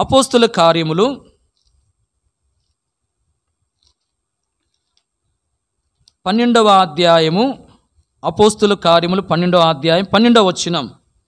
అపోస్తుల కార్యములు పన్నెండవ అధ్యాయము అపోస్తుల కార్యములు పన్నెండవ అధ్యాయం పన్నెండవ వచ్చినం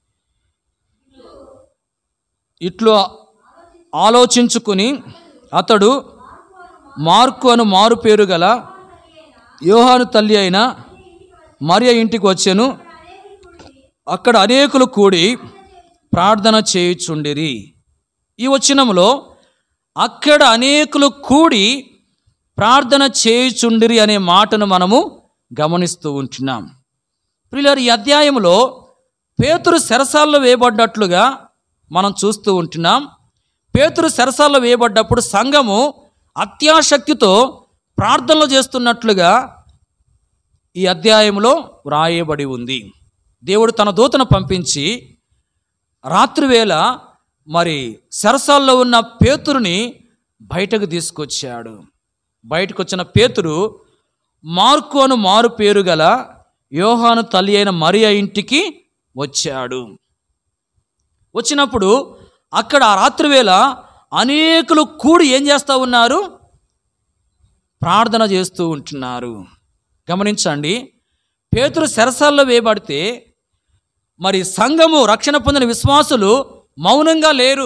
ఇట్లు ఆలోచించుకుని అతడు మార్కు అను మారు పేరు గల యోహాను తల్లి అయిన మరియ ఇంటికి వచ్చెను అక్కడ అనేకులు కూడి ప్రార్థన చేయుచుండిరి ఈ వచనములో అక్కడ అనేకులు కూడి ప్రార్థన చేయుచుండిరి అనే మాటను మనము గమనిస్తూ ఉంటున్నాం ప్రియులారు ఈ అధ్యాయంలో పేతురు సెరసాల్లో వేయబడ్డట్లుగా మనం చూస్తూ ఉంటున్నాం పేతురు సెరసాల్లో వేయబడ్డప్పుడు సంఘము అత్యాశక్తితో ప్రార్థనలు చేస్తున్నట్లుగా ఈ అధ్యాయంలో వ్రాయబడి ఉంది దేవుడు తన దూతను పంపించి రాత్రివేళ మరి సెరసాల్లో ఉన్న పేతురుని బయటకు తీసుకొచ్చాడు బయటకు వచ్చిన పేతురు మార్కు అను మారు పేరు గల యోహాను తల్లి అయిన మరియ ఇంటికి వచ్చాడు వచ్చినప్పుడు అక్కడ ఆ రాత్రివేళ అనేకులు కూడి ఏం చేస్తూ ఉన్నారు ప్రార్థన చేస్తూ ఉంటున్నారు గమనించండి పేతురు సెరసాల్లో వేయబడితే మరి సంఘము రక్షణ పొందిన విశ్వాసులు మౌనంగా లేరు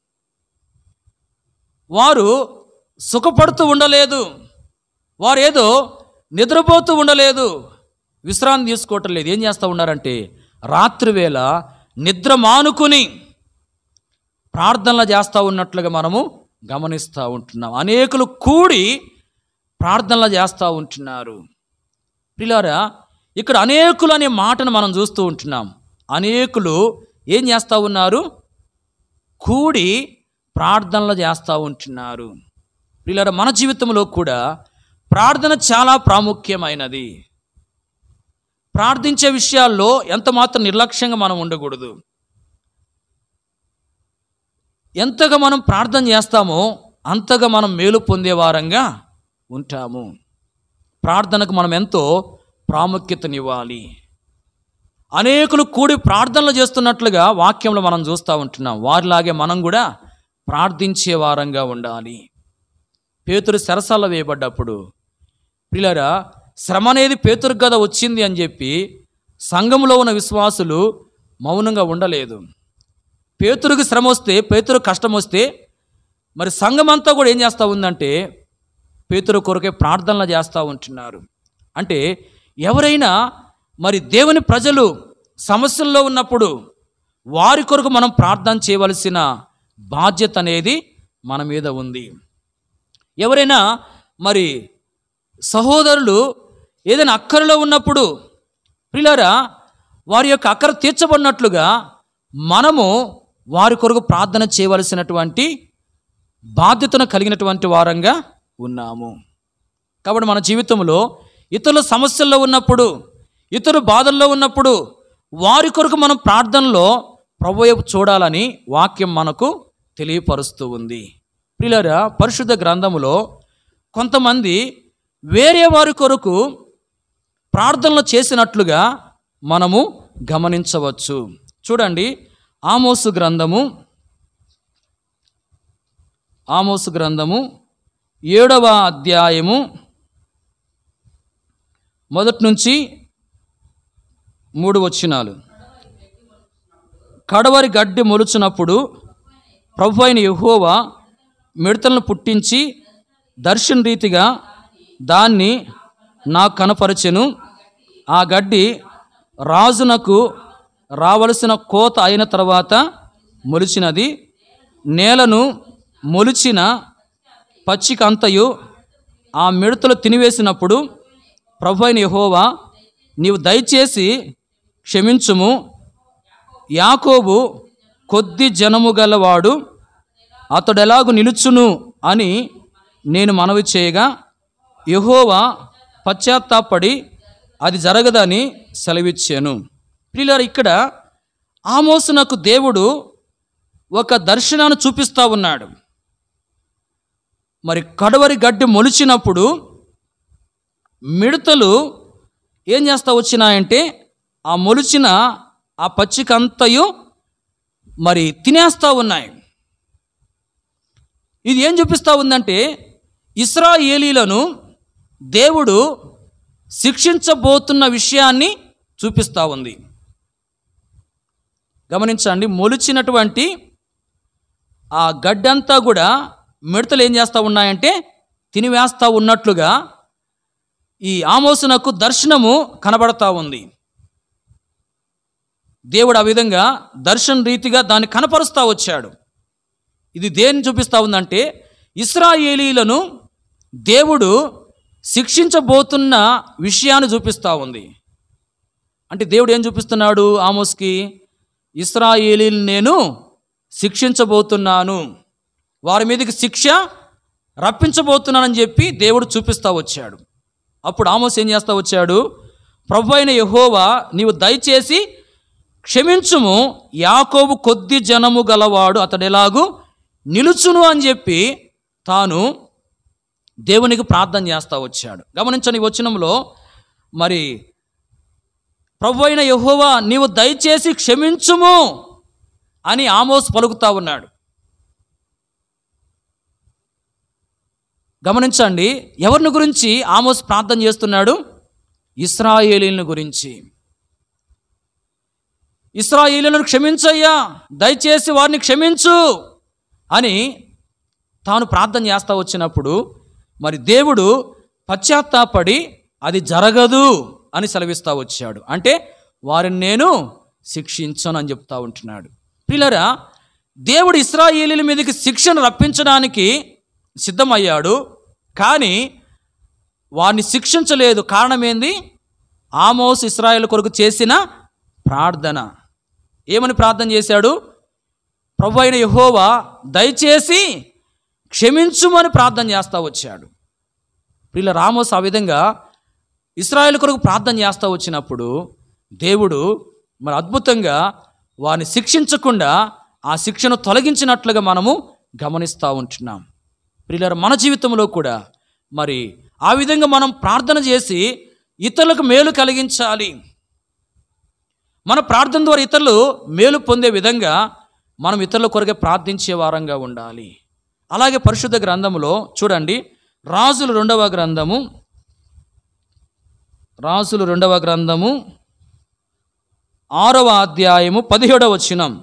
వారు సుఖపడుతూ ఉండలేదు వారు ఏదో నిద్రపోతూ ఉండలేదు విశ్రాంతి తీసుకోవటం లేదు ఏం చేస్తూ ఉన్నారంటే రాత్రివేళ నిద్ర మానుకుని ప్రార్థనలు చేస్తూ ఉన్నట్లుగా మనము గమనిస్తూ ఉంటున్నాం అనేకులు కూడి ప్రార్థనలు చేస్తూ ఉంటున్నారు పిల్లారా ఇక్కడ అనేకులు అనే మాటను మనం చూస్తూ ఉంటున్నాం అనేకులు ఏం చేస్తూ ఉన్నారు కూడి ప్రార్థనలు చేస్తూ ఉంటున్నారు పిల్లరా మన జీవితంలో కూడా ప్రార్థన చాలా ప్రాముఖ్యమైనది ప్రార్థించే విషయాల్లో ఎంత మాత్రం నిర్లక్ష్యంగా మనం ఉండకూడదు ఎంతగా మనం ప్రార్థన చేస్తామో అంతగా మనం మేలు పొందేవారంగా ఉంటాము ప్రార్థనకు మనం ఎంతో ప్రాముఖ్యతనివ్వాలి అనేకులు కూడి ప్రార్థనలు చేస్తున్నట్లుగా వాక్యంలో మనం చూస్తూ ఉంటున్నాం వారిలాగే మనం కూడా ప్రార్థించే వారంగా ఉండాలి పేతురు సరసాల వేయబడ్డప్పుడు పిల్లరా శ్రమ అనేది పేతురు కదా వచ్చింది అని చెప్పి సంఘంలో ఉన్న విశ్వాసులు మౌనంగా ఉండలేదు పేతురుకి శ్రమ వస్తే పేతురు కష్టం వస్తే మరి సంఘం అంతా కూడా ఏం చేస్తూ ఉందంటే పేతురు కొరకే ప్రార్థనలు చేస్తూ ఉంటున్నారు అంటే ఎవరైనా మరి దేవుని ప్రజలు సమస్యల్లో ఉన్నప్పుడు వారి కొరకు మనం ప్రార్థన చేయవలసిన బాధ్యత అనేది మన మీద ఉంది ఎవరైనా మరి సహోదరులు ఏదైనా అక్కరలో ఉన్నప్పుడు ప్రిలారా వారి యొక్క అక్కర తీర్చబడినట్లుగా మనము వారి కొరకు ప్రార్థన చేయవలసినటువంటి బాధ్యతను కలిగినటువంటి వారంగా ఉన్నాము కాబట్టి మన జీవితంలో ఇతరుల సమస్యల్లో ఉన్నప్పుడు ఇతరు బాధల్లో ఉన్నప్పుడు వారి కొరకు మనం ప్రార్థనలో ప్రభు వైపు చూడాలని వాక్యం మనకు తెలియపరుస్తూ ఉంది ప్రియులారా పరిశుద్ధ గ్రంథములో కొంతమంది వేరే వారి కొరకు ప్రార్థనలు చేసినట్లుగా మనము గమనించవచ్చు చూడండి ఆమోసు గ్రంథము ఆమోసు గ్రంథము ఏడవ అధ్యాయము మొదటి నుంచి మూడు వచ్చినాలు కడవరి గడ్డి మొలుచున్నప్పుడు ప్రభు అయిన యెహోవా మిడతలను పుట్టించి దర్శన రీతిగా దాన్ని నాకు కనపరచెను ఆ గడ్డి రాజునకు రావలసిన కోత అయిన తర్వాత మొలిచినది నేలను మొలిచిన పచ్చికంతయు ఆ మిడతలు తినివేసినప్పుడు ప్రభు అయిన యెహోవా నీవు దయచేసి క్షమించుము యాకోబు కొద్ది జనము గలవాడు అతడెలాగు నిలుచును అని నేను మనవి చేయగా యెహోవా పశ్చాత్తాపడి అది జరగదని సెలవిచ్చాను ప్రియులారు ఇక్కడ ఆమోసునకు దేవుడు ఒక దర్శనాన్ని చూపిస్తూ ఉన్నాడు మరి కడవరి గడ్డి మొలిచినప్పుడు మిడతలు ఏం చేస్తా వచ్చినాయంటే ఆ మొలిచిన ఆ పచ్చికంతయు మరి తినేస్తూ ఉన్నాయి ఇది ఏం చూపిస్తూ ఉందంటే ఇస్రాయేలీలను దేవుడు శిక్షించబోతున్న విషయాన్ని చూపిస్తూ ఉంది గమనించండి మొలిచినటువంటి ఆ గడ్డంతా కూడా మిడతలు ఏం చేస్తూ ఉన్నాయంటే తినివేస్తూ ఉన్నట్లుగా ఈ ఆమోసునకు దర్శనము కనబడతా ఉంది దేవుడు ఆ విధంగా దర్శన రీతిగా దాన్ని కనపరుస్తూ వచ్చాడు ఇది దేన్ని చూపిస్తూ ఉందంటే ఇస్రాయేలీలను దేవుడు శిక్షించబోతున్న విషయాన్ని చూపిస్తూ ఉంది అంటే దేవుడు ఏం చూపిస్తున్నాడు ఆమోస్కి ఇస్రాయేలీలు నేను శిక్షించబోతున్నాను వారి మీదకి శిక్ష రప్పించబోతున్నానని చెప్పి దేవుడు చూపిస్తూ వచ్చాడు అప్పుడు ఆమోస్ ఏం చేస్తూ వచ్చాడు ప్రభు అయిన యహోవా నీవు దయచేసి క్షమించుము యాకోబు కొద్ది జనము గలవాడు అతడు ఎలాగూ నిలుచును అని చెప్పి తాను దేవునికి ప్రార్థన చేస్తూ వచ్చాడు గమనించని ఈ వచనంలో మరి ప్రభు అయిన యహోవా నీవు దయచేసి క్షమించుము అని ఆమోస్ పలుకుతా ఉన్నాడు గమనించండి ఎవరిని గురించి ఆమోస్ ప్రార్థన చేస్తున్నాడు ఇస్రాయేలీలను గురించి ఇస్రాయేలీలను క్షమించయ్యా దయచేసి వారిని క్షమించు అని తాను ప్రార్థన చేస్తా వచ్చినప్పుడు మరి దేవుడు పశ్చాత్తాపడి అది జరగదు అని సెలవిస్తా వచ్చాడు అంటే వారిని నేను శిక్షించను అని చెప్తా ఉంటున్నాడు పిల్లరా దేవుడు ఇస్రాయేలీల మీదకి శిక్షను రప్పించడానికి సిద్ధమయ్యాడు కానీ వారిని శిక్షించలేదు కారణం ఏంది ఆమోస్ ఇస్రాయేల్ కొరకు చేసిన ప్రార్థన ఏమని ప్రార్థన చేశాడు ప్రభు అయిన యహోవా దయచేసి క్షమించుమని ప్రార్థన చేస్తూ వచ్చాడు వీళ్ళ రామోస్ ఆ విధంగా ఇస్రాయేల్ కొరకు ప్రార్థన చేస్తూ వచ్చినప్పుడు దేవుడు మరి అద్భుతంగా వారిని శిక్షించకుండా ఆ శిక్షను తొలగించినట్లుగా మనము గమనిస్తూ ఉంటున్నాం ప్రియులారా మన జీవితంలో కూడా మరి ఆ విధంగా మనం ప్రార్థన చేసి ఇతరులకు మేలు కలిగించాలి మన ప్రార్థన ద్వారా ఇతరులు మేలు పొందే విధంగా మనం ఇతరుల కొరకే ప్రార్థించే వారంగా ఉండాలి అలాగే పరిశుద్ధ గ్రంథములో చూడండి రాజులు రెండవ గ్రంథము రాజులు రెండవ గ్రంథము ఆరవ అధ్యాయము పదిహేడవ వచనం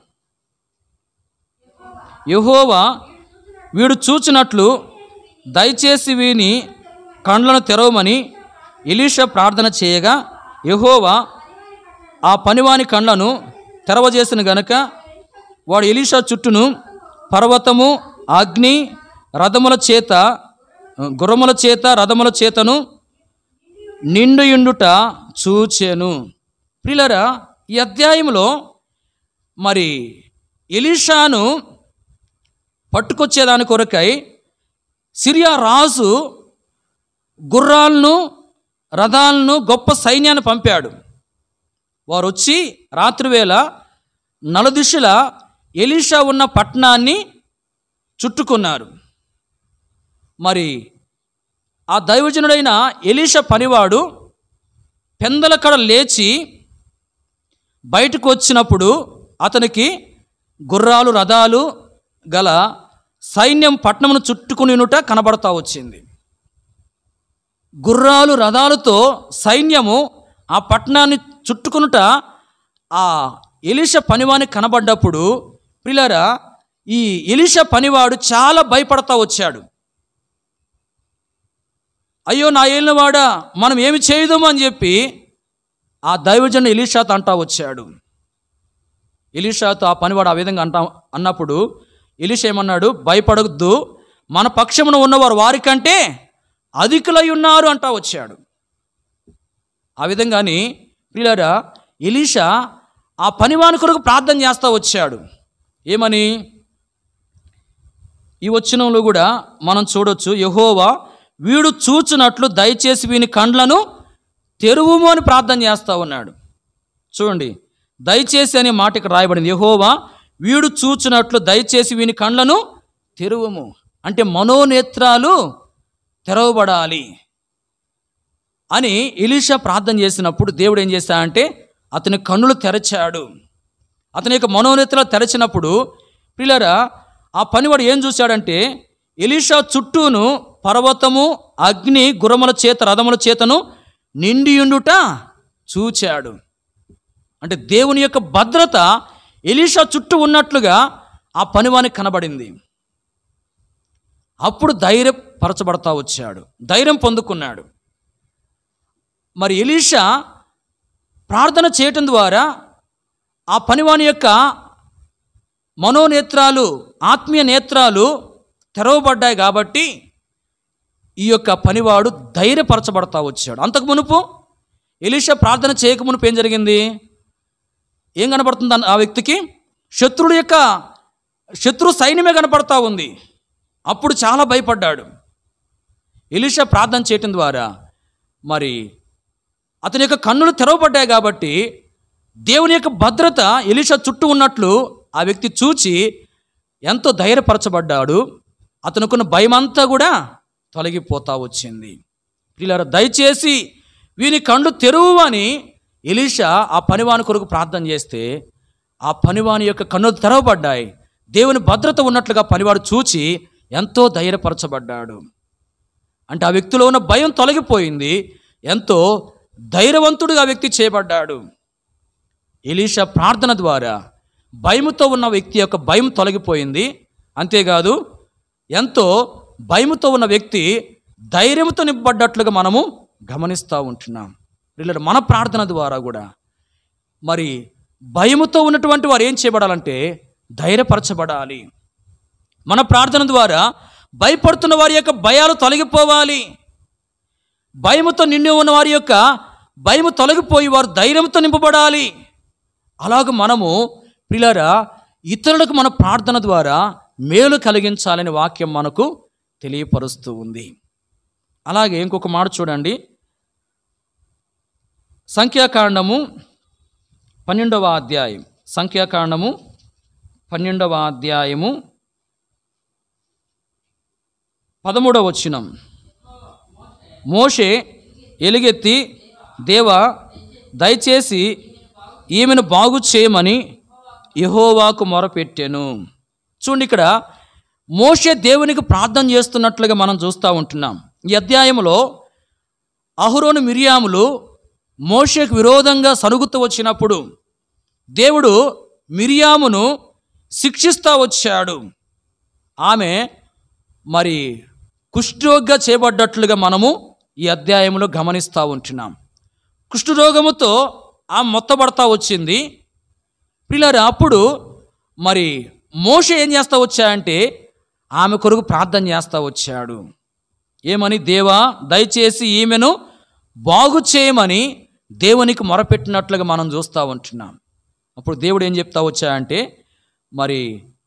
యహోవా వీడు చూచినట్లు దయచేసి వీని కండ్లను తెరవమని ఎలీషా ప్రార్థన చేయగా యహోవా ఆ పనివాని కండ్లను తెరవజేసిన గనుక వాడు ఎలీషా చుట్టూను పర్వతము అగ్ని రథముల చేత గుర్రముల చేత రథముల చేతను నిండు ఇండుట చూచెను ప్రిలరా ఈ అధ్యాయంలో మరి ఎలీషాను పట్టుకొచ్చేదాని కొరకై సిరియా రాజు గుర్రాలను రథాలను గొప్ప సైన్యాన్ని పంపాడు వారు వచ్చి రాత్రివేళ నలుదిశల ఎలీషా ఉన్న పట్టణాన్ని చుట్టుకున్నారు మరి ఆ దైవజనుడైన ఎలీషా పనివాడు పెందలకడ లేచి బయటకు వచ్చినప్పుడు అతనికి గుర్రాలు రథాలు గల సైన్యం పట్టణమును చుట్టుకునినుట కనబడతా వచ్చింది గుర్రాలు రథాలతో సైన్యము ఆ పట్టణాన్ని చుట్టుకునుట ఆ ఎలిష పనివాని కనబడ్డప్పుడు పిల్లరా ఈ ఎలిష పనివాడు చాలా భయపడతా వచ్చాడు అయ్యో నా ఏలినవాడా మనం ఏమి చేయదాము అని చెప్పి ఆ దైవజన్ ఎలీషాతో అంటా వచ్చాడు ఎలీషాతో ఆ పనివాడు ఆ విధంగా అంటా అన్నప్పుడు ఎలీషా ఏమన్నాడు భయపడద్దు మన పక్షమున ఉన్నవారు వారికంటే అధికులై ఉన్నారు అంటా వచ్చాడు ఆ విధంగాని ప్రియులారా ఎలీషా ఆ పనివాని కొరకు ప్రార్థన చేస్తూ వచ్చాడు ఏమని ఈ వచనంలో కూడా మనం చూడొచ్చు యహోవా వీడు చూచునట్లు దయచేసి వీని కండ్లను తెరువుము అని ప్రార్థన చేస్తూ ఉన్నాడు చూడండి దయచేసి అనే మాట ఇక్కడ రాయబడింది యహోవా వీడు చూచునట్లు దయచేసి వీని కండ్లను తెరువుము అంటే మనోనేత్రాలు తెరవబడాలి అని ఎలీషా ప్రార్థన చేసినప్పుడు దేవుడు ఏం చేశాడంటే అతని కన్నులు తెరచాడు అతని యొక్క మనోనేత్రాలు తెరచినప్పుడు పిల్లరా ఆ పనివాడు ఏం చూశాడంటే ఎలీషా చుట్టూను పర్వతము అగ్ని గుర్రముల చేత రథముల చేతను నిండియుండుట చూచాడు అంటే దేవుని యొక్క భద్రత ఎలీషా చుట్టూ ఉన్నట్లుగా ఆ పనివానికి కనబడింది అప్పుడు ధైర్యపరచబడతా వచ్చాడు ధైర్యం పొందుకున్నాడు మరి ఎలీషా ప్రార్థన చేయటం ద్వారా ఆ పనివాని యొక్క మనోనేత్రాలు ఆత్మీయ నేత్రాలు తెరవబడ్డాయి కాబట్టి ఈ యొక్క పనివాడు ధైర్యపరచబడతా వచ్చాడు అంతకు మునుపు ఎలీషా ప్రార్థన చేయక మునుపు ఏం జరిగింది ఏం కనపడుతుంది ఆ వ్యక్తికి శత్రుడు యొక్క శత్రు సైన్యమే కనపడతా ఉంది అప్పుడు చాలా భయపడ్డాడు ఎలీషా ప్రార్థన చేయటం ద్వారా మరి అతని యొక్క కన్నులు తెరవబడ్డాయి కాబట్టి దేవుని యొక్క భద్రత ఎలీషా చుట్టూ ఉన్నట్లు ఆ వ్యక్తి చూచి ఎంతో ధైర్యపరచబడ్డాడు అతనుకున్న భయమంతా కూడా తొలగిపోతా వచ్చింది పిల్లలు దయచేసి వీని కళ్ళు తెరువు అని ఎలీషా ఆ పనివాని కొరకు ప్రార్థన చేస్తే ఆ పనివాని యొక్క కన్నులు తెరవబడ్డాయి దేవుని భద్రత ఉన్నట్లుగా పనివాడు చూచి ఎంతో ధైర్యపరచబడ్డాడు అంటే ఆ వ్యక్తిలో ఉన్న భయం తొలగిపోయింది ఎంతో ధైర్యవంతుడిగా ఆ వ్యక్తి చేయబడ్డాడు ఎలీషా ప్రార్థన ద్వారా భయముతో ఉన్న వ్యక్తి యొక్క భయం తొలగిపోయింది అంతేకాదు ఎంతో భయముతో ఉన్న వ్యక్తి ధైర్యంతో నింపబడ్డట్లుగా మనము గమనిస్తూ ఉంటున్నాం వీళ్ళ మన ప్రార్థన ద్వారా కూడా మరి భయముతో ఉన్నటువంటి వారు ఏం చేయబడాలంటే ధైర్యపరచబడాలి మన ప్రార్థన ద్వారా భయపడుతున్న వారి యొక్క భయాలు తొలగిపోవాలి భయముతో నిండి ఉన్న వారి యొక్క భయము తొలగిపోయి వారు ధైర్యంతో నింపబడాలి అలాగ మనము పిల్లరా ఇతరులకు మన ప్రార్థన ద్వారా మేలు కలిగించాలని వాక్యం మనకు తెలియపరుస్తూ ఉంది అలాగే ఇంకొక మాట చూడండి సంఖ్యాకాండము పన్నెండవ అధ్యాయం సంఖ్యాకాండము పన్నెండవ అధ్యాయము పదమూడవ వచనం మోషే ఎలుగెత్తి దేవ దయచేసి ఈమెను బాగు చేయమని యహోవాకు మొరపెట్టాను చూడండి ఇక్కడ మోషే దేవునికి ప్రార్థన చేస్తున్నట్లుగా మనం చూస్తూ ఉంటున్నాం ఈ అధ్యాయంలో అహురోను మిరియాములు మోషేకు విరోధంగా సరుగుతూ వచ్చినప్పుడు దేవుడు మిరియామును శిక్షిస్తూ వచ్చాడు ఆమె మరి కుష్ఠరోగ్గా చేయబడ్డట్లుగా మనము ఈ అధ్యాయంలో గమనిస్తూ ఉంటున్నాం కుష్ఠరోగముతో ఆ మొత్తబడతా వచ్చింది పిల్లలు అప్పుడు మరి మోష ఏం చేస్తా వచ్చాయంటే ఆమె కొరకు ప్రార్థన చేస్తా వచ్చాడు ఏమని దేవా దయచేసి ఈమెను బాగు చేయమని దేవునికి మొరపెట్టినట్లుగా మనం చూస్తూ ఉంటున్నాం అప్పుడు దేవుడు ఏం చెప్తా వచ్చాయంటే మరి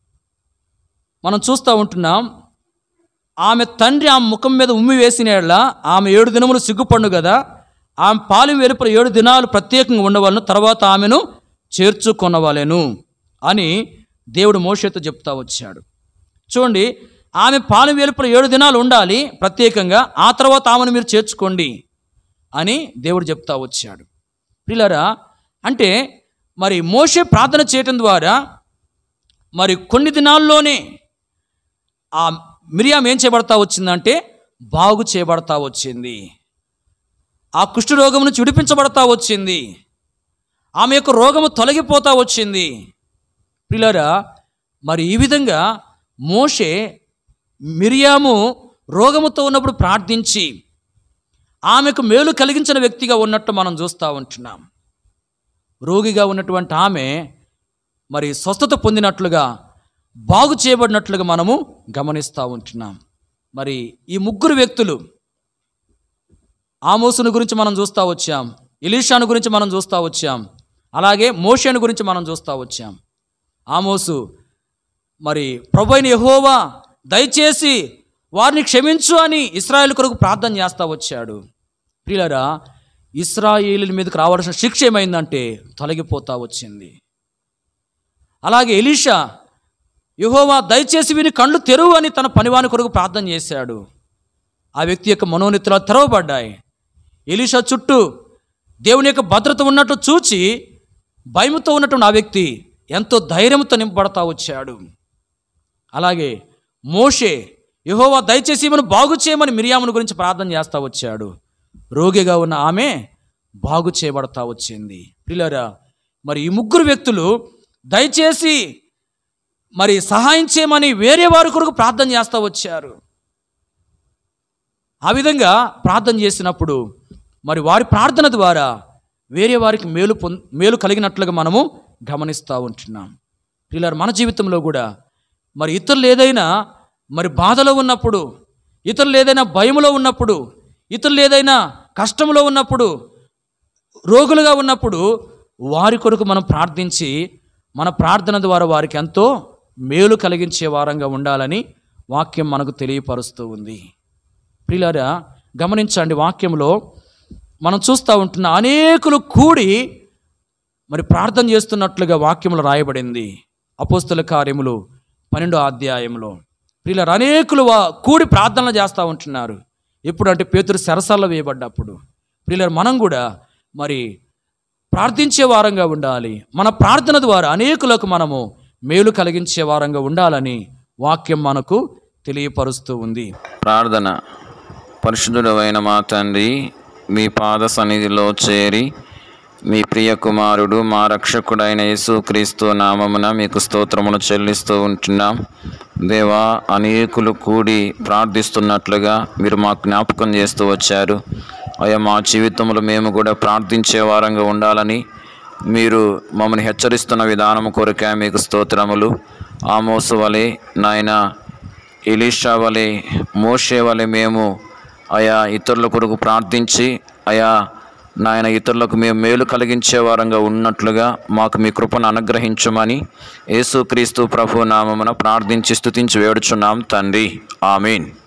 మనం చూస్తూ ఉంటున్నాం ఆమె తండ్రి ఆమె ముఖం మీద ఉమ్మి వేసిన యెడల ఆమె ఏడు దినములు సిగ్గుపండు కదా ఆమె పాలు వెలుపల ఏడు దినాలు ప్రత్యేకంగా ఉండవలను తర్వాత ఆమెను చేర్చుకొనవలెను అని దేవుడు మోషేతో చెప్తా వచ్చాడు చూడండి ఆమె పాలు వెలుపల ఏడు దినాలు ఉండాలి ప్రత్యేకంగా ఆ తర్వాత ఆమెను మీరు చేర్చుకోండి అని దేవుడు చెప్తా వచ్చాడు పిల్లరా అంటే మరి మోషే ప్రార్థన చేయటం ద్వారా మరి కొన్ని దినాల్లోనే ఆ మిరియాం ఏం చేయబడతా వచ్చిందంటే బాగు చేయబడతా వచ్చింది ఆ కుష్ఠరోగం నుంచి విడిపించబడతా వచ్చింది ఆమె యొక్క రోగము తొలగిపోతా వచ్చింది పిల్లరా మరి ఈ విధంగా మోషే మిరియాము రోగముతో ఉన్నప్పుడు ప్రార్థించి ఆమెకు మేలు కలిగించిన వ్యక్తిగా ఉన్నట్టు మనం చూస్తూ ఉంటున్నాం రోగిగా ఉన్నటువంటి ఆమె మరి స్వస్థత పొందినట్లుగా బాగు చేయబడినట్లుగా మనము గమనిస్తూ ఉంటున్నాం మరి ఈ ముగ్గురు వ్యక్తులు ఆమోసుని గురించి మనం చూస్తూ వచ్చాం ఇలీషాను గురించి మనం చూస్తూ వచ్చాం అలాగే మోషేను గురించి మనం చూస్తూ వచ్చాం ఆమోసు మరి ప్రభు అయిన యెహోవా దయచేసి వారిని క్షమించు అని ఇస్రాయేల్ కొరకు ప్రార్థన చేస్తూ వచ్చాడు ప్రియులరా ఇస్రాయేలీల మీదకి రావాల్సిన శిక్ష ఏమైందంటే తొలగిపోతా వచ్చింది అలాగే ఎలీషా యెహోవా దయచేసి వీని కళ్ళు తెరువు అని తన పనివాని కొరకు ప్రార్థన చేశాడు ఆ వ్యక్తి యొక్క మనోనిత్రాలు తెరవబడ్డాయి ఎలీషా చుట్టూ దేవుని యొక్క భద్రత ఉన్నట్టు చూచి భయముతో ఉన్నటువంటి ఆ వ్యక్తి ఎంతో ధైర్యంతో నింపబడతా వచ్చాడు అలాగే మోషే యెహోవా దయచేసి ఈమెను బాగు చేయమని మిరియామును గురించి ప్రార్థన చేస్తా వచ్చాడు రోగిగా ఉన్న ఆమె బాగు చేయబడతా వచ్చింది పిల్లరా మరి ఈ ముగ్గురు వ్యక్తులు దయచేసి మరి సహాయం చేయమని వేరే వారి కొరకు ప్రార్థన చేస్తూ వచ్చారు ఆ విధంగా ప్రార్థన చేసినప్పుడు మరి వారి ప్రార్థన ద్వారా వేరే వారికి మేలు పొంద మేలు కలిగినట్లుగా మనము గమనిస్తూ ఉంటున్నాం పిల్లలు మన జీవితంలో కూడా మరి ఇతరులు ఏదైనా మరి బాధలో ఉన్నప్పుడు ఇతరులు ఏదైనా భయములో ఉన్నప్పుడు ఇతరులు ఏదైనా కష్టంలో ఉన్నప్పుడు రోగులుగా ఉన్నప్పుడు వారి కొరకు మనం ప్రార్థించి మన ప్రార్థన ద్వారా వారికి ఎంతో మేలు కలిగించే వారంగా ఉండాలని వాక్యం మనకు తెలియపరుస్తూ ఉంది ప్రియులారా గమనించండి వాక్యంలో మనం చూస్తూ ఉంటున్న అనేకులు కూడి మరి ప్రార్థన చేస్తున్నట్లుగా వాక్యములు రాయబడింది అపోస్తుల కార్యములు పన్నెండో అధ్యాయంలో ప్రియులారు అనేకులు వా కూడి ప్రార్థనలు చేస్తూ ఉంటున్నారు ఎప్పుడు అంటే పేతురు సరసల్లో వేయబడ్డప్పుడు ప్రియులారు మనం కూడా మరి ప్రార్థించే వారంగా ఉండాలి మన ప్రార్థన ద్వారా అనేకులకు మనము మేలు కలిగించే వారంగా ఉండాలని వాక్యం మనకు తెలియపరుస్తూ ఉంది ప్రార్థన పరిశుద్ధుడైన మా తండ్రి మీ పాద సన్నిధిలో చేరి మీ ప్రియ కుమారుడు మా రక్షకుడైన యేసుక్రీస్తు నామమున మీకు స్తోత్రమును చెల్లిస్తూ ఉంటున్నాం దేవా అనేకులు కూడి ప్రార్థిస్తున్నట్లుగా మీరు మా జ్ఞాపకం చేస్తూ వచ్చారు అయ్యా మా జీవితంలో మేము కూడా ప్రార్థించే వారంగా ఉండాలని మీరు మమ్మల్ని హెచ్చరిస్తున్న విధానం కొరకే మీకు స్తోత్రములు ఆమోసు వలె నాయన ఎలీషా వలె మోషే వలె మేము ఆయా ఇతరుల కొరకు ప్రార్థించి ఆయా నాయన ఇతరులకు మేము మేలు కలిగించే వారంగా ఉన్నట్లుగా మాకు మీ కృపను అనుగ్రహించమని యేసుక్రీస్తు ప్రభు నామమున ప్రార్థించి స్తుతించి వేడుచున్నాం తండ్రి ఆమీన్